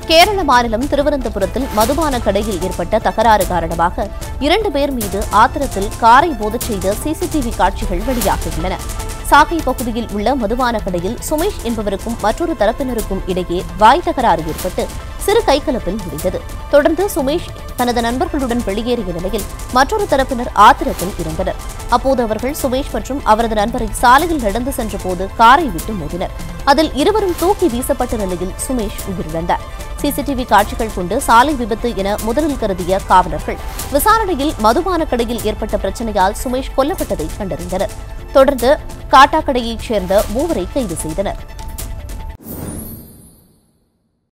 கேரள மாநிலம் திருவனந்தபுரத்தில் மதுபான கடையில் ஏற்பட்ட தகராறு காரணமாக இரண்டு பேர் மீது ஆத்திரத்தில் காரை மோதச் செய்த சிசிடிவி காட்சிகள் வெளியாகியுள்ளன சாகை பகுதியில் உள்ள மதுபான கடையில் சுமேஷ் என்பவருக்கும் மற்றொரு தரப்பினருக்கும் இடையே வாய் தகராறு ஏற்பட்டு சிறு கைகலப்பில் முடிந்தது தொடர்ந்து சுமேஷ் தனது நண்பர்களுடன் வெளியேறிய நிலையில் மற்றொரு தரப்பினர் ஆத்திரத்தில் இருந்தனர் அப்போது அவர்கள் சுமேஷ் மற்றும் அவரது நண்பரை சாலையில் நடந்து சென்றபோது காரை விட்டு மோதினர் அதில் இருவரும் தூக்கி வீசப்பட்ட நிலையில் சுமேஷ் உயிரிழந்தார் சிசிடிவி காட்சிகள் கொண்டு சாலை விபத்து என முதலில் கருதிய காவலர்கள் விசாரணையில் மதுபான கடையில் ஏற்பட்ட பிரச்சனையால் சுமேஷ் கொல்லப்பட்டதை கண்டறிந்தனர் தொடர்ந்து காட்டாக்கடையைச் சேர்ந்த மூவரை கைது செய்தனர்